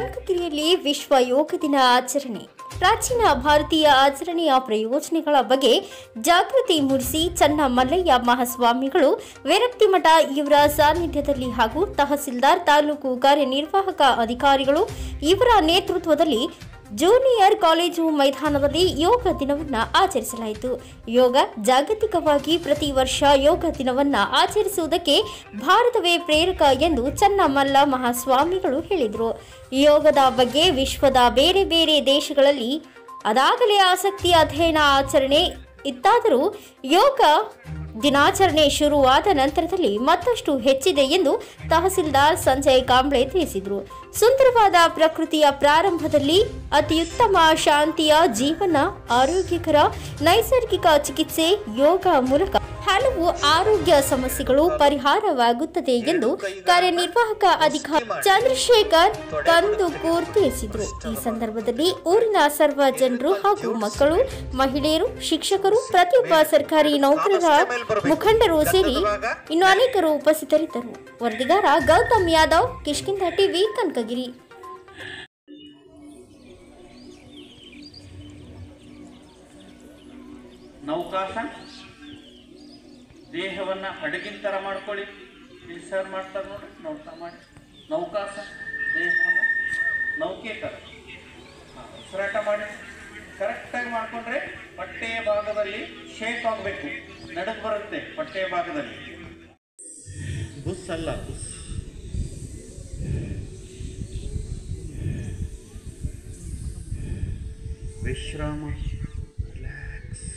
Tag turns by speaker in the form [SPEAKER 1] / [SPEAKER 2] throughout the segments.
[SPEAKER 1] ಕನಕಗಿರಿಯಲ್ಲಿ ವಿಶ್ವ ಯೋಗ ದಿನ ಆಚರಣೆ ಪ್ರಾಚೀನ ಭಾರತೀಯ ಆಚರಣೆಯ ಪ್ರಯೋಜನಗಳ ಬಗ್ಗೆ ಜಾಗೃತಿ ಮೂಡಿಸಿ ಚನ್ನ ಮಲ್ಲಯ್ಯ ಮಹಾಸ್ವಾಮಿಗಳು ವಿರಕ್ತಿಮಠ ಇವರ ಸಾನ್ನಿಧ್ಯದಲ್ಲಿ ಹಾಗೂ ತಹಸೀಲ್ದಾರ್ ತಾಲೂಕು ಕಾರ್ಯನಿರ್ವಾಹಕ ಅಧಿಕಾರಿಗಳು ಇವರ ನೇತೃತ್ವದಲ್ಲಿ ಜೂನಿಯರ್ ಕಾಲೇಜು ಮೈದಾನದಲ್ಲಿ ಯೋಗ ದಿನವನ್ನು ಆಚರಿಸಲಾಯಿತು ಯೋಗ ಜಾಗತಿಕವಾಗಿ ಪ್ರತಿ ವರ್ಷ ಯೋಗ ದಿನವನ್ನು ಆಚರಿಸುವುದಕ್ಕೆ ಭಾರತವೇ ಪ್ರೇರಕ ಎಂದು ಚನ್ನಮಲ್ಲ ಮಹಾಸ್ವಾಮಿಗಳು ಹೇಳಿದರು ಯೋಗದ ಬಗ್ಗೆ ವಿಶ್ವದ ಬೇರೆ ಬೇರೆ ದೇಶಗಳಲ್ಲಿ ಅದಾಗಲೇ ಆಸಕ್ತಿ ಅಧ್ಯಯನ ಆಚರಣೆ ಇತ್ತಾದರೂ ಯೋಗ ದಿನಾಚರಣೆ ಶುರುವಾದ ನಂತರದಲ್ಲಿ ಮತ್ತಷ್ಟು ಹೆಚ್ಚಿದೆ ಎಂದು ತಹಸೀಲ್ದಾರ್ ಸಂಜಯ್ ಕಾಂಬ್ಳೆ ತಿಳಿಸಿದರು ಸುಂದರವಾದ ಪ್ರಕೃತಿಯ ಪ್ರಾರಂಭದಲ್ಲಿ ಅತ್ಯುತ್ತಮ ಶಾಂತಿಯ ಜೀವನ ಆರೋಗ್ಯಕರ ನೈಸರ್ಗಿಕ ಚಿಕಿತ್ಸೆ ಯೋಗ ಮೂಲಕ ಹಲವು ಆರೋಗ್ಯ ಸಮಸ್ಯೆಗಳು ಪರಿಹಾರವಾಗುತ್ತದೆ ಎಂದು ಕಾರ್ಯನಿರ್ವಾಹಕ ಅಧಿಕಾರಿ ಚಂದ್ರಶೇಖರ್ ಕಂದುಕೂರ್ ತಿಳಿಸಿದರು ಈ ಸಂದರ್ಭದಲ್ಲಿ ಊರಿನ ಸರ್ವ ಜನರು ಹಾಗೂ ಮಕ್ಕಳು ಮಹಿಳೆಯರು ಶಿಕ್ಷಕರು ಪ್ರತಿಯೊಬ್ಬ ಸರ್ಕಾರಿ ನೌಕರರ ಮುಖಂಡರು ಸೇರಿ ಇನ್ನು ಅನೇಕರು ಉಪಸ್ಥಿತರಿದ್ದರು ವರದಿಗಾರ ಗೌತಮ್ ಯಾದವ್ ಕಿಷ್ಕಿಂಧ ಟಿವಿ ಕನಕಗಿರಿ
[SPEAKER 2] ನೌಕಾಸನ ದೇಹವನ್ನು ಹಡಗಿನ ಥರ ಮಾಡ್ಕೊಳ್ಳಿ ಇಲ್ಲಿ ಸರ್ ಮಾಡ್ತಾರೆ ನೋಡಿ ನೋಡ್ತಾ ಮಾಡಿ ನೌಕಾಸನ ದೇಹವನ್ನು ನೌಕೆ ಥರ ಹಾಂ ಉಸಿರಾಟ ಮಾಡಿ ಕರೆಕ್ಟಾಗಿ ಮಾಡಿಕೊಂಡ್ರೆ ಹೊಟ್ಟೆಯ ಭಾಗದಲ್ಲಿ ಶೇಕ್ ಆಗಬೇಕು ನಡುಗೆ ಬರುತ್ತೆ ಹೊಟ್ಟೆಯ ಭಾಗದಲ್ಲಿ ಬುಸ್ ಅಲ್ಲ ಬುಸ್ ವಿಶ್ರಾಮ ರಿಲ್ಯಾಕ್ಸ್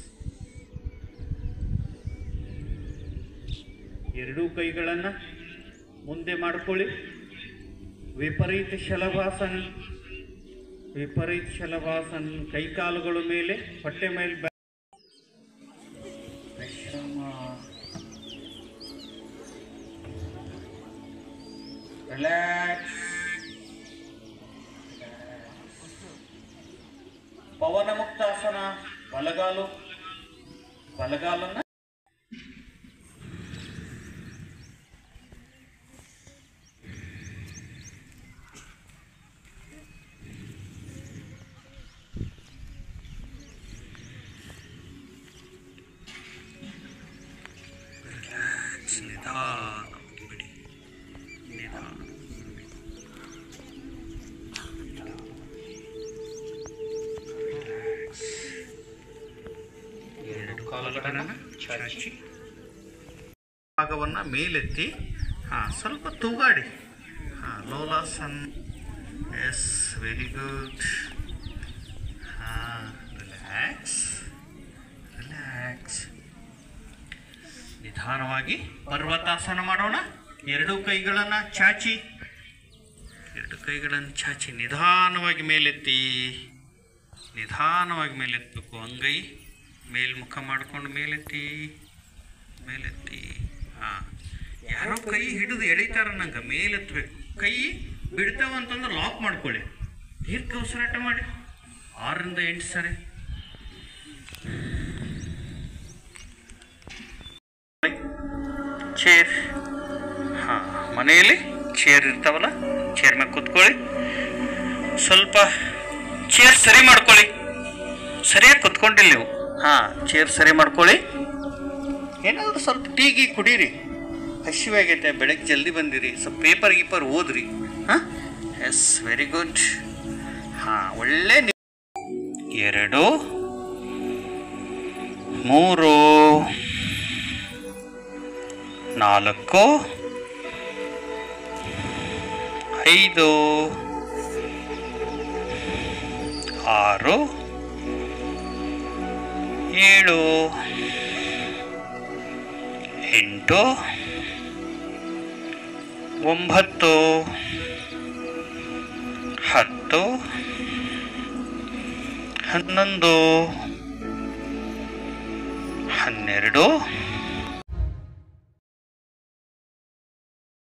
[SPEAKER 2] ಎರಡೂ ಕೈಗಳನ್ನು ಮುಂದೆ ಮಾಡ್ಕೊಳ್ಳಿ ವಿಪರೀತ ಶಲಭಾಸನ ವಿಪರೀತ ಶಲಭಾಸನ ಕೈಕಾಲುಗಳ ಮೇಲೆ ಹೊಟ್ಟೆ ಮೇಲೆ ಬ್ಯಾ- ವಿಶ್ರಾಮ ರಿಲ್ಯಾಕ್ಸ್ ಪವನ ಮುಕ್ತಾಸನ ಬಲಗಾಲು ಬಲಗಾಲನ್ನ ನಿಧಾನವಾಗಿ ಬಿಡಿ ನಿಧಾನ ಎರಡು ಕಾಲುಗಳನ್ನು ಚಾಚಿ ಭಾಗವನ್ನು ಮೇಲೆತ್ತಿ ಹಾಂ ಸ್ವಲ್ಪ ತೂಗಾಡಿ ಹಾಂ ಲೋಲಾಸನ್ ಎಸ್ ವೆರಿ ಗುಡ್ ಹಾಂ ರಿಲ್ಯಾಕ್ಸ್ ರಿಲ್ಯಾಕ್ಸ್ ನಿಧಾನವಾಗಿ ಪರ್ವತಾಸನ ಮಾಡೋಣ ಎರಡು ಕೈಗಳನ್ನು ಚಾಚಿ ಎರಡು ಕೈಗಳನ್ನು ಚಾಚಿ ನಿಧಾನವಾಗಿ ಮೇಲೆತ್ತಿ ನಿಧಾನವಾಗಿ ಮೇಲೆತ್ತಬೇಕು ಅಂಗೈ ಮೇಲ್ಮುಖ ಮಾಡ್ಕೊಂಡು ಮೇಲೆತ್ತಿ ಮೇಲೆತ್ತಿ ಹಾಂ ಯಾರೋ ಕೈ ಹಿಡಿದು ಎಳಿತಾರ ನಂಗೆ ಮೇಲೆತ್ತಬೇಕು ಕೈ ಬಿಡ್ತಾವ ಅಂತಂದ್ರೆ ಲಾಕ್ ಮಾಡ್ಕೊಳ್ಳಿ ದೀರ್ಘ ಉಸಿರಾಟ ಮಾಡಿ ಆರರಿಂದ ಎಂಟು ಸರಿ ಚೇರ್ ಹಾಂ ಮನೆಯಲ್ಲಿ ಚೇರ್ ಇರ್ತಾವಲ್ಲ ಚೇರ್ ಮೇಲೆ ಕೂತ್ಕೊಳ್ಳಿ ಸ್ವಲ್ಪ ಚೇರ್ ಸರಿ ಮಾಡ್ಕೊಳ್ಳಿ ಸರಿಯಾಗಿ ಕುತ್ಕೊಂಡಿಲ್ಲ ನೀವು ಹಾಂ ಚೇರ್ ಸರಿ ಮಾಡ್ಕೊಳ್ಳಿ ಏನಾದರೂ ಸ್ವಲ್ಪ ಟೀ ಗೀ ಕುಡೀರಿ ಹಸಿವೆ ಆಗೈತೆ ಬೆಳಗ್ಗೆ ಜಲ್ದಿ ಬಂದಿರಿ ಸ್ವಲ್ಪ ಪೇಪರ್ ಗೀಪರ್ ಓದ್ರಿ ಹಾಂ ಎಸ್ ವೆರಿ ಗುಡ್ ಹಾಂ ಒಳ್ಳೆ ನಿ- ಎರಡು ಮೂರು ನಾಲ್ಕು ಐದು ಆರು ಏಳು ಎಂಟು ಒಂಬತ್ತು ಹತ್ತು ಹನ್ನೊಂದು ಹನ್ನೆರಡು